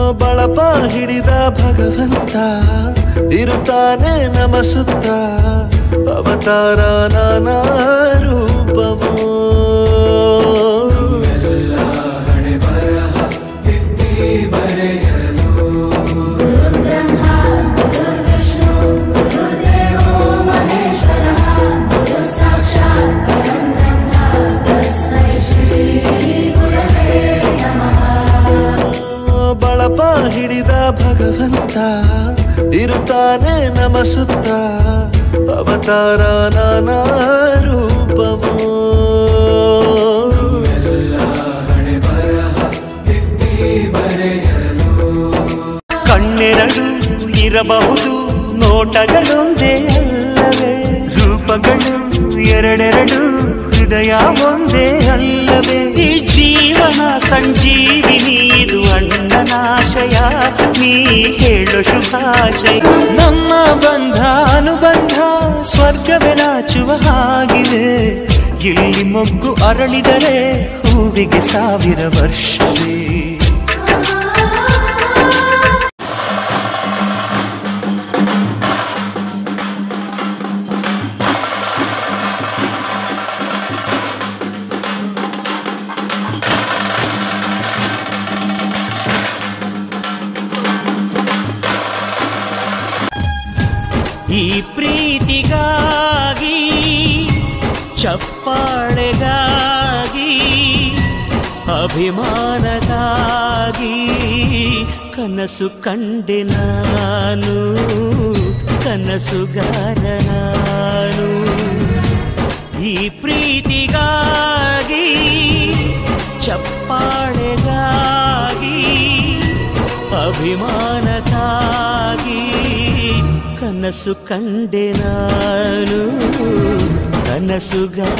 ಬಳಪ ಹಿಡಿದ ಭಗವಂತ ಇರುತ್ತಾನೆ ನಮ ಸುತ್ತ ಅವತಾರ ನಾನಾ ರೂಪವೋ ಬಳಪ ಹಿಡಿದ ಭಗವಂತ ಇರುತ್ತಾನೆ ನಮ ಸುತ್ತ ಅವತಾರ ನಾನಾ ರೂಪವೋ ಕಣ್ಣೆರಡು ಇರಬಹುದು ನೋಟಗಳೊಂದೇ ಅಲ್ಲವೇ ರೂಪಗಳು ಎರಡೆರಡು ಹೃದಯ ಒಂದೇ ಅಲ್ಲವೇ ಈ ಜೀವನ ಸಂಜೀವಿನಿ ಇದು ಅಣ್ಣನಾಶಯ ನೀ ಹೇಳು ಶುಭಾಶಯ ನಮ್ಮ ಬಂಧ ಅನುಬಂಧ ಸ್ವರ್ಗವೇ ನಾಚುವ ಹಾಗಿದೆ ಇಲ್ಲಿ ಮೊಗ್ಗು ಅರಳಿದರೆ ಹೂವಿಗೆ ಸಾವಿರ ವರ್ಷವೇ ಈ ಪ್ರೀತಿಗಾಗಿ ಚಪ್ಪಾಳೆಗಾಗಿ ಅಭಿಮಾನಗಾಗಿ ಕನಸು ಕಂಡೆ ನಾನು ಕನಸುಗಾರ ನಾನು ಈ ಪ್ರೀತಿಗಾಗಿ ಚಪ್ಪಾಳೆಗಾಗಿ ಅಭಿಮಾನಕ್ಕಾಗಿ ಕನಸು ಕಂಡೆ ನಾನು ಕನಸುಗಾರ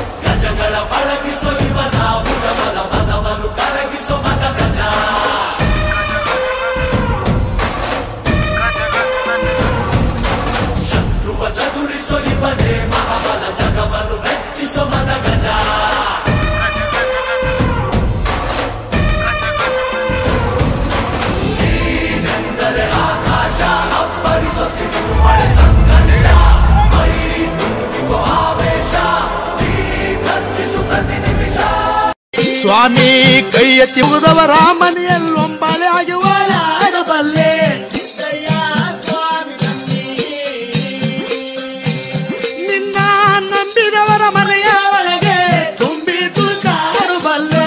ಸ್ವಾಮಿ ಕೈ ಎತ್ತಿ ಉದವರ ಮನೆಯಲ್ಲೊಂಬಳೆ ಆಗಿ ಓಲಾಡಬಲ್ಲೆ ನಿನ್ನ ನಂಬಿದವರ ಮನೆಯ ಒಳಗೆ ತುಂಬಿ ತೂಕಾಡಬಲ್ಲೆ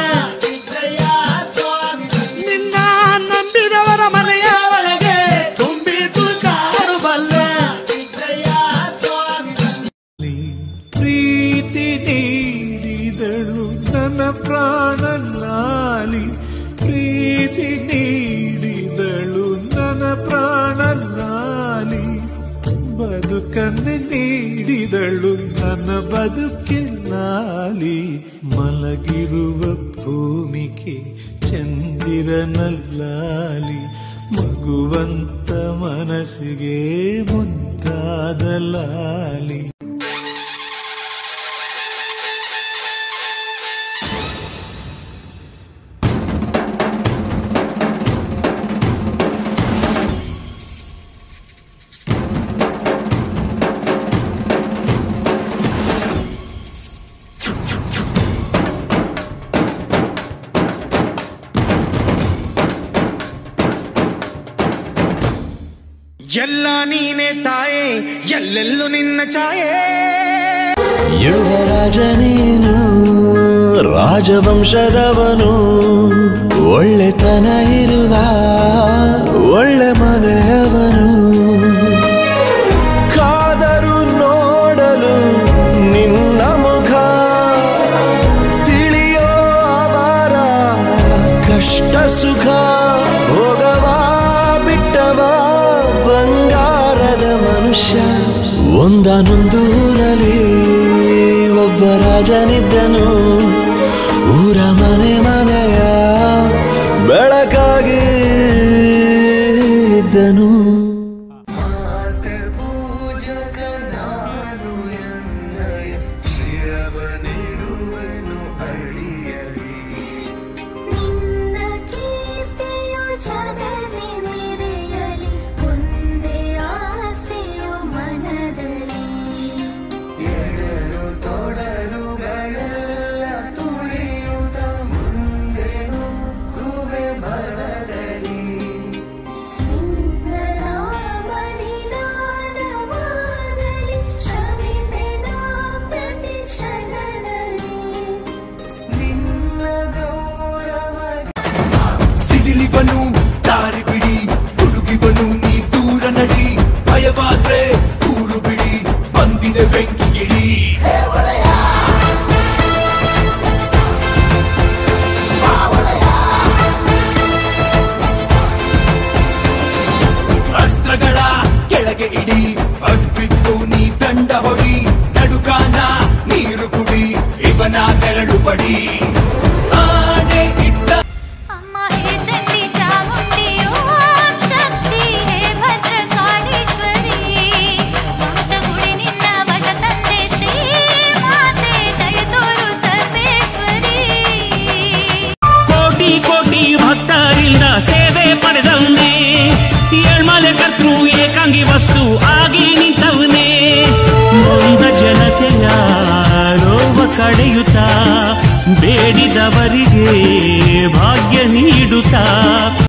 ನಿನ್ನ ನಂಬಿದವರ ಮನೆಯ ಒಳಗೆ ತುಂಬಿ ತೂಕಾಡಬಲ್ಲೆ ಪ್ರೀತಿ ನೀಡಿದಳು ನನ್ನ ಪ್ರಾಣ ನಾಲಿ ಪ್ರೀತಿ ನೀಡಿದಳು ನನ್ನ ಪ್ರಾಣ ನಾಲಿ ಬದುಕನ್ನು ನೀಡಿದಳು ನನ್ನ ಬದುಕಿನಾಲಿ ಮಲಗಿರುವ ಭೂಮಿಗೆ ಚಂದಿರನಲ್ಲಾಲಿ ಮಗುವಂತ ಮನಸ್ಸಿಗೆ ಮುದ್ದಾದ ಲಾಲಿ ಎಲ್ಲ ನೀನೆ ತಾಯೇ ಎಲ್ಲೆಲ್ಲೂ ನಿನ್ನ ಛಾಯೆ ಯುವರಾಜ ನೀನು ರಾಜವಂಶದವನು ಒಳ್ಳೆತನ ಇರುವ ಒಳ್ಳೆ ಮನೆಯವನು ಕಾದರು ನೋಡಲು ನಿನ್ನ ಮುಖ ತಿಳಿಯೋ ಅವರ ಕಷ್ಟ ಸುಖ ಭೋಗವ ಬಿಟ್ಟವ ಬಂಗಾರದ ಮನುಷ್ಯ ಒಂದಾನೊಂದೂರಲ್ಲಿ ಒಬ್ಬ ರಾಜನಿದ್ದನು ಊರ ಮನೆ ಮನೆಯ ಬೆಳಕಾಗಿ ಇದ್ದನು ನಿನ್ನ ಕೀರ್ತಿಯು ಜಗದ ಪಡಿ ಆನೆ ಇಟ್ಟ ಅಮ್ಮ ಹೇ ಚಂಡಿ ಚಾಮುಂಡಿ ಓಂ ಶಕ್ತಿ ಹೇ ಭದ್ರಕಾಳೀಶ್ವರಿ ವಂಶಗುಡಿ ನಿನ್ನ ವಶ ತಂದೆ ಶ್ರೀ ಮಾತೆ ದಯ ತೋರು ಸರ್ವೇಶ್ವರಿ ಕೋಟಿ ಕೋಟಿ ಭಕ್ತರಿಂದ ಸೇವೆ ಪಡೆದವನೇ ಏಳ್ಮಲೆ ಕರ್ತೃ ಏಕಾಂಗಿ ವಸ್ತು ಆಗಿ ನಿಂತವನೇ ನೊಂದ ಜನತೆಯ ರೋಗ ಕಡೆಯುತ್ತಾ ಬೇಡಿದವರಿಗೆ ಭಾಗ್ಯ ನೀಡುತ್ತಾ